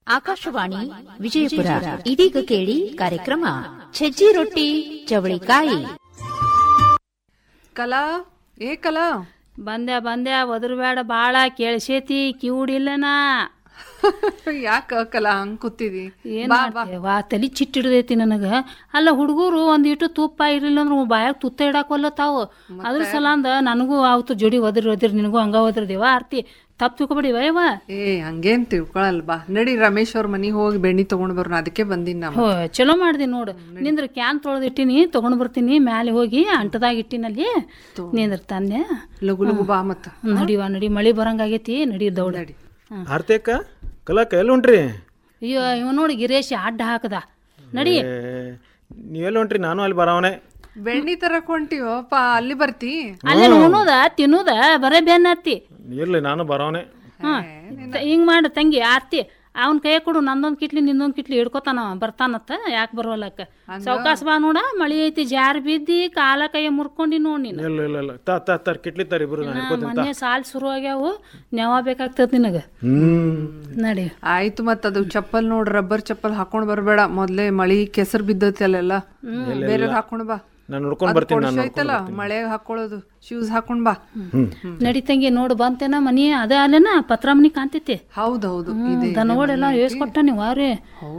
ಆಕಾಶವಾಣಿ ವಿಜಯಪುರ ಇದೀಗ ಕೇಳಿ ಕಾರ್ಯಕ್ರಮ ಸಜ್ಜಿ ರೊಟ್ಟಿ ಚವಳಿಕಾಯಿ ಕಲಾ ಏ ಕಲಾ ಬಂದ್ಯಾ ಬಂದ್ಯಾ ಒದರ್ಬೇಡ ಬಾಳ ಕೇಳಿಸೇತಿ ಕಿವುಡಿಲ್ಲನಾ ಯಾಕ ಕಲಾ ಹಂಗ್ ಕೂತಿದಿ ಏನ್ ಮಾಡ್ತೀಯ? ವಾ ತಲಿ ಚಿಟ್ಟಿಡ್ದೈತಿ ನನಗ ಅಲ್ಲ ಹುಡುಗರು ಒಂದ್ ಇಟ್ಟು ತುಪ್ಪ ಇರ್ಲಿಲ್ಲ ಅಂದ್ರ ಬಾಯಾಗ ತುತ್ತ ಇಡಾಕೊಲ್ಲ ತಾವು ಅದ್ರ ಸಲಂದ ನನಗೂ ಅವತ್ತು ಜೋಡಿ ಒದರಿ ಒದರಿ ನಿನಗೂ ಹಂಗ ಒದರ್ದೇವ ಆರ್ತಿ ತಪ್ಪು ತಿಳ್ಕೊಬೇಡಿವ ಯವ್ವ ಏ ಹಂಗೇನ್ ತಿಳ್ಕೊಳಲ್ ಬಾ ನಡಿ ರಮೇಶ್ ಅವ್ರ ಮನಿಗ್ ಹೋಗಿ ಬೆಣ್ಣಿ ತಗೊಂಡ್ ಬರೋಣ ಅದಕ್ಕೆ ಬಂದಿನ್ ನಾ ಹೋ ಚಲೋ ಮಾಡ್ದಿ ನೋಡು ನಿಂದ್ರ ಕ್ಯಾನ್ ತೊಳೆದಿಟ್ಟಿನಿ ತಗೊಂಡ್ ಬರ್ತೀನಿ ಮ್ಯಾಲೆ ಹೋಗಿ ಅಂಟದಾಗ ಇಟ್ಟಿನಲ್ಲಿ ನಿಂದ್ರ ತಂದೆ ಲಗು ಲಗು ಬಾ ಮತ್ತ ನಡಿವಾ ನಡಿ ಮಳಿ ಬರಂಗಾಗೈತಿ ನಡಿ ದೌಡ ನಡಿ ಆರ್ತಿ ಅಕ್ಕ ಕಲಾಕ ಎಲ್ಲಿ ಹೊಂಟ್ರಿ ಅಯ್ಯೋ ಇವ ನೋಡಿ ಗಿರೇಶ್ ಅಡ್ಡ ಹಾಕದ ನಡಿ ಏ, ನೀವೆಲ್ಲಿ ಹೊಂಟ್ರಿ ನಾನು ಅಲ್ಲಿ ಬರವನೆ ಬೆಣ್ಣಿ ತರಕ್ ಹೊಂಟಿವಪ್ಪ ಅಲ್ಲಿ ಬರ್ತಿ ಅಲ್ಲೇನು ಉಣ್ಣೋದ ತಿನ್ನೋದ ಬರೇ ಬೆನ್ನ ಹತ್ತಿ ಇರ್ಲಿ ನಾನು ಬರವನೆ ಹಾ ಹಿಂಗ್ ಮಾಡು ತಂಗಿ ಆರ್ತಿ ಅವನ್ ಕೈ ಕೊಡು ನಂದೊಂದ್ ಕಿಟ್ಲಿ ನಿಂದೊಂದ್ ಕಿಟ್ಲಿ ಹಿಡ್ಕೊತಾನ ಅವ, ಬರ್ತಾನತ್ತ ಯಾಕೆ ಬರೋಲ್ಲಕ್ಕ ಸಾವ್ಕಾಸ್ ಬಾ ನೋಡ ಮಳಿ ಐತಿ ಜಾರ್ ಬಿದ್ದಿ ಕಾಲ ಕೈ ಮುರ್ಕೊಂಡಿ ನೋಡ್ ನೀನು ಇಲ್ಲ ಇಲ್ಲ ಇಲ್ಲ ತಾ ತಾ ತರ್ ಕಿಟ್ಲಿ ತರ ಇಬ್ರು ನಾನು ಹಿಡ್ಕೊತೀನಿ ತಾ ಮೊನ್ನೆ ಸಾಲ್ ಶುರು ಆಗ್ಯಾವು ನೆವ ಬೇಕಾಗ್ತದ ನಿನಗ ಹ್ಮ್ ನಡಿ ಆಯ್ತು ಮತ್ತ ಅದು ಚಪ್ಪಲ್ ನೋಡ್ ರಬ್ಬರ್ ಚಪ್ಪಲ್ ಹಾಕೊಂಡ್ ಬರ್ಬೇಡ ಮೊದ್ಲೇ ಮಳಿ ಕೆಸರ್ ಬಿದ್ದೈತಿ ಅಲ್ಲೆಲ್ಲ ಬೇರೆ ಹಾಕೊಂಡ್ ಬಾ ನಾನು ನೋಡ್ಕೊಂಡ್ ಬರ್ತೀನಿ ನಾನು ಐತಲ್ಲ ಮಳೆಗ್ ಹಾಕೊಳ್ಳೋದು ಶೂಸ್ ಹಾಕೊಂಡ್ ಬಾ ನಡಿ ತಂಗಿ ನೋಡು ಬಂತೇನ ಮನಿ ಅದ ಅಲ್ಲೇನ ಪತ್ರ ಮನಿ ಕಾಂತೈತಿ ಹೌದೌದು ಇದೆ ದನಗಳೆಲ್ಲ ಏಸ್ಕೊಟ್ಟ ನೀವು ವಾರೇ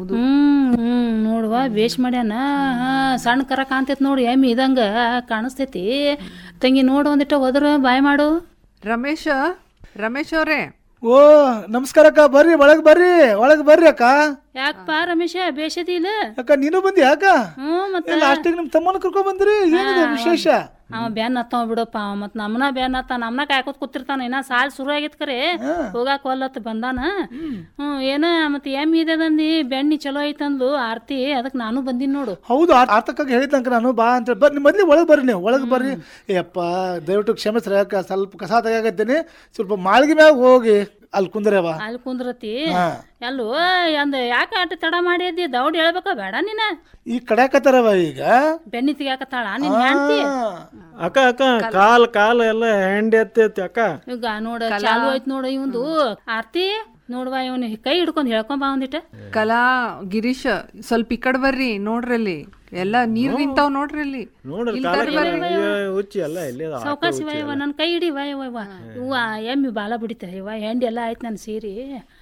ಹ್ಮ್ ಹ್ಮ್ ನೋಡುವ ಬೇಷ್ ಮಾಡ್ಯಾನ ಹಾ, ಸಣ್ಣ ಕರ ಕಾಂತೈತಿ ನೋಡಿ ಎಮ್ಮಿ ಇದಂಗ ಕಾಣಿಸ್ತೈತಿ ತಂಗಿ ನೋಡು ಒಂದಿಟ್ಟ ಹೋದ್ರ ಬಾಯ್ ಮಾಡು ರಮೇಶ ರಮೇಶ್ ಅವ್ರೇ ಓ ನಮಸ್ಕಾರ ಅಕ್ಕ ಬರ್ರಿ ಒಳಗ್ ಬರ್ರಿ ಒಳಗ್ ಬರ್ರಿ ಅಕ್ಕ ಯಾಕಪ್ಪ ರಮೇಶ ಬೇಷದಿ ಇಲ್ಲ ಅಕ್ಕ ನೀನು ಬಂದಿ ಅಕ್ಕ ಹ್ಮ್ ಮತ್ತ ಲಾಸ್ಟಿಗೆ ನಿಮ್ ತಮ್ಮನ ಕರ್ಕೊಂಡ್ ಬಂದ್ರಿ ಏನಿದೆ ವಿಶೇಷ ಅವ ಬ್ಯಾನ್ ಹತ್ತಾವ ಬಿಡಪ್ಪ ಅವ ಮತ್ ನಮ್ಮನ ಬ್ಯಾನ್ ಹತ್ತ ನಮ್ನ ಕಾಯ್ಕೋತ್ ಕೂತಿರ್ತಾನ ಇನ್ನ ಸಾಲ್ ಶುರು ಆಗೈತ್ ಕರೆ ಹೋಗಾಕ ಒಲ್ಲತ್ ಬಂದಾನ ಹ್ಮ್ ಏನ ಮತ್ ಎಮ್ ಇದಂದಿ ಬೆಣ್ಣಿ ಚಲೋ ಐತಂದ್ಲು ಆರ್ತಿ ಅದಕ್ ನಾನು ಬಂದಿನ್ ನೋಡು ಹೌದು ಆ- ಆರ್ತಕ್ಕಾಗಿ ಹೇಳಿದ್ದಂಕ ನಾನು ಬಾ ಅಂತ ಹೇಳಿ ಬರ್ರಿ ಮೊದ್ಲು ಒಳಗ್ ಬರ್ರಿ ನೀವು ಒಳಗ್ ಬರ್ರಿ ಏಪ್ಪ ದಯವಿಟ್ಟು ಕ್ಷಮಿಸ್ರಿ ಅಕ್ಕ ಸ್ವಲ್ಪ ಕಸ ತೆಗಾಕತ್ತೀನಿ ಸ್ವಲ್ಪ ಮಾಳಿಗೆ ಮ್ಯಾಗ ಹೋಗಿ ಅಲ್ಲಿ ಕುಂದ್ರವ ಅಲ್ಲಿ ಕುಂದ್ರತಿ ಹಾ. ಎಲ್ಲೋ ಅಂದ ಯಾಕೆ ಅಟ್ ತಡ ಮಾಡಿದ್ದಿ ದೌಡ್ ಹೇಳ್ಬೇಕ ಬೇಡ ನೀನ ಈ ಕಡ್ಯಾಕತ್ತಾರವ ಈಗ ಬೆಣ್ಣಿ ತೆಗ್ಯಾಕತ್ತಾಳ ನಿನ್ ಹೆಂಡ್ತಿ ಅಕ್ಕ ಅಕ್ಕ ಕಾಲ್ ಕಾಲ್ ಎಲ್ಲ ಹೆಂಡಿ ಎತ್ತೈತಿ ಅಕ್ಕ ಈಗ ನೋಡ ಚಾಲು ಐತ್ ನೋಡ ಇವಂದು ಆರ್ತಿ ನೋಡ್ವಾ ಇವನು ಕೈ ಹಿಡ್ಕೊಂಡ್ ಹೇಳ್ಕೊಂಡ್ ಬಾ ಒಂದಿಟ ಕಲಾ ಗಿರೀಶ ಸ್ವಲ್ಪ ಈ ಕಡೆ ಬರ್ರಿ ನೋಡ್ರಿ ಅಲ್ಲಿ ಎಲ್ಲ ನೀರ್ ನಿಂತಾವ್ ನೋಡ್ರಿ ಅಲ್ಲಿ ನೋಡ್ರಿ ಕಾಲ ಹುಚ್ಚಿ ಎಲ್ಲ ಎಲ್ಲಿ ಅದ? ಸಾವ್ಕಾಶ ಇವ ಇವ ನನ್ನ ಕೈ ಹಿಡಿ ವಾ ಇವ ಇವ ಇವ ಎಮ್ಮಿ ಬಾಲ ಬಿಡಿತ ಇವ ಹೆಂಡಿ ಎಲ್ಲ ಆಯ್ತು ನನ್ನ ಸೀರಿ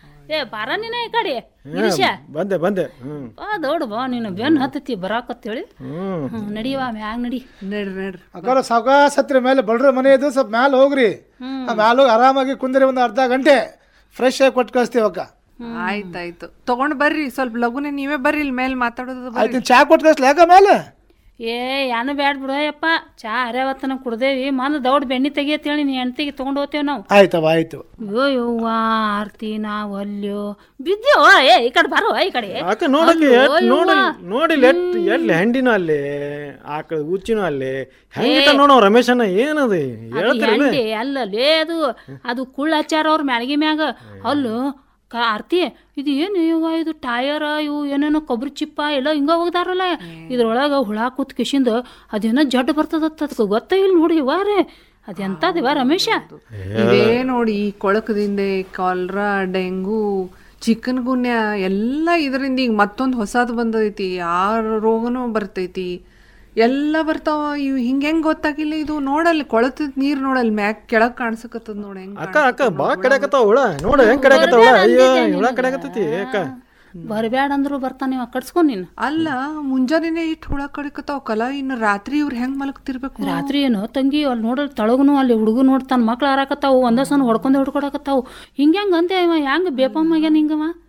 ಏ ಬಾರ ನೀನ ಈ ಕಡೆ ಗಿರೀಶ ಬಂದೆ ಬಂದೆ ಹ್ಮ್ ಬಾ ದೌಡ್ ಬಾ ನೀನು ಬೆನ್ ಹತ್ತತಿ ಬರಾಕತ್ತೇಳಿ ಹ್ಮ್ ಹ್ಮ್ ನಡಿವ ಮ್ಯಾಗ ನಡಿ ನಡ್ರಿ ನಡ್ರಿ ಅಕ್ಕ ಸಾವಕಾಶ ಹತ್ರ ಮೇಲೆ ಬಡ್ರ ಮನೆ ಇದು ಸ್ವಲ್ಪ ಮ್ಯಾಲ ಹೋಗ್ರಿ ಆ ಮ್ಯಾಲ ಹೋಗಿ ಆರಾಮಾಗಿ ಕುಂದ್ರಿ ಒಂದು ಅರ್ಧ ಗಂಟೆ ಫ್ರೆಶ್ ಆಗಿ ಕೊಟ್ಟು ಕಳಿಸ್ತೀವಿ ಅಕ್ಕ ಆಯ್ತಾಯ್ತು ತಗೊಂಡ್ ಬರ್ರಿ ಸ್ವಲ್ಪ ಲಗುನೆ ನೀವೇ ಬರ್ರಿ ಇಲ್ಲಿ ಮೇಲೆ ಮಾತಾಡೋದು ಬರ್ರಿ. ಆಯ್ತು ಚಾ ಕೊಟ್ಟು ಕಳಿಸ್ಲಿ ಯಾಕ ಮೇಲೆ ಏ ಏನು ಬ್ಯಾಡ್ ಬಿಡೋಯಪ್ಪ ಚಾ ಹರ್ಯಾವತ್ತನ ಕುಡ್ದೇವಿ ಮಂದ ದೌಡ್ ಬೆಣ್ಣಿ ತೆಗಿಯತ್ತೇಳಿ ನೀ ಹೆಂಡ್ತಿಗೆ ತೊಗೊಂಡು ಹೋಗ್ತೇವೆ ನಾವು ಆಯ್ತವ ಆಯ್ತು ಅಯ್ಯೋ ಯವ್ವ ಆರ್ತಿ ನಾವ್ ಅಲ್ಯೋ ಬಿದ್ದೇವ ಏ ಈ ಕಡೆ ಬರೋ ಈ ಕಡೆ ಅಕ್ಕ ನೋಡಕ್ಕೆ ಅಯ್ಯೋ, ಎಷ್ಟ್ ನೋಡಿ ಯವ್ವ. ನೋಡಿ ಎಟ್ ಎಲ್ಲಿ ಹೆಂಡಿನೂ ಅಲ್ಲಿ ಆಕಳ ಹುಚ್ಚಿನೂ ಅಲ್ಲಿ ಹೆಂಗಿಟ ನೋಡೋ ರಮೇಶಣ್ಣ ಏನದು ಅದು ಹೇಳ್ತಿರಲ್ಲ ಹೆಂಡಿ ಅಲ್ಲಲೇ ಅದು ಅದು ಕುಳ್ಳ ಹಚ್ಚಾರ ಅವ್ರ ಮ್ಯಾಲ್ಗಿ ಮ್ಯಾಗ ಅಲ್ಲು ಕ ಆರ್ತಿ ಇದು ಏನು ಇವ ಇದು ಟಯರ್ ಇವು ಏನೇನೋ ಕೊಬ್ಬರಿ ಚಿಪ್ಪ ಎಲ್ಲ ಹಿಂಗ ಹೋಗ್ದಾರಲ್ಲ ಇದ್ರೊಳಗ ಹುಳ ಕೂತ್ ಕಿಶಿಂದ ಅದೇನೋ ಜಡ್ ಬರ್ತದತ್ತ ಅದಕ್ಕೆ ಗೊತ್ತ ಇಲ್ಲ ನೋಡಿ ಇವಾರೇ ಅದೆಂತದಿವ ರಮೇಶ ಇವೇ ನೋಡಿ ಈ ಕೊಳಕದಿಂದ ಕಾಲ್ರಾ ಡೆಂಗು ಚಿಕನ್ ಗುನ್ಯ ಎಲ್ಲ ಇದರಿಂದ ಈಗ ಮತ್ತೊಂದು ಹೊಸದು ಬಂದೈತಿ ಆ ರೋಗನೂ ಬರ್ತೈತಿ ಎಲ್ಲ ಬರ್ತಾವ ಇವ್ ಹಿಂಗ ಹೆಂಗ್ ಗೊತ್ತಾಗಿಲ್ಲ ಇದು ನೋಡಲ್ಲಿ ಕೊಳತದ ನೀರ್ ನೋಡಲ್ಲಿ ಮ್ಯಾಕ್ ಕೆಳಗ್ ಕಾಣಿಸಕತ್ತದ ನೋಡ ಹೆಂಗ್ ಅಕ್ಕ ಅಕ್ಕ ಬಾ ಕಡ್ಯಾಕತ್ತಾವ ಹುಳ ನೋಡ ಹೆಂಗ್ ಕಡ್ಯಾಕತ್ತಾವ ಹುಳ ಅಯ್ಯೋ ಹುಳ ಕಡ್ಯಾಕತ್ತೈತಿ ಅಕ್ಕ ಬರಬ್ಯಾಡ ಅಂದ್ರು ಬರ್ತಾನೆ ಇವ ಕಟ್ಸ್ಕೊಂಡ್ ನೀನು ಅಲ್ಲ ಮುಂಜಾನೆನೆ ಇಟ್ಟು ಹುಳ ಕಡಿಕತ್ತಾವ ಕಲ ಇನ್ನು ರಾತ್ರಿ ಇವ್ರು ಹೆಂಗ್ ಮಲಗ್ತಿರ್ಬೇಕು ರಾತ್ರಿ ಏನು ತಂಗಿ ಅಲ್ಲಿ ನೋಡಲ್ ತಳಗನು ಅಲ್ಲಿ ಹುಡುಗ ನೋಡ್ತಾನ ಮಕ್ಳು ಹಾರಾಕತ್ತಾವು ಒಂದ ಸಣ್ಣ ಹೊಡ್ಕೊಂಡೆ ಹೊಡ್ಕೊಡಕತ್ತಾವು ಹಿಂಗ್ಯಾಂಗ ಅಂದೆ ಇವ ಹೆಂಗ್ ಬೇಪಮ್ಮಾಗ್ಯಾನ ಹಿಂಗವ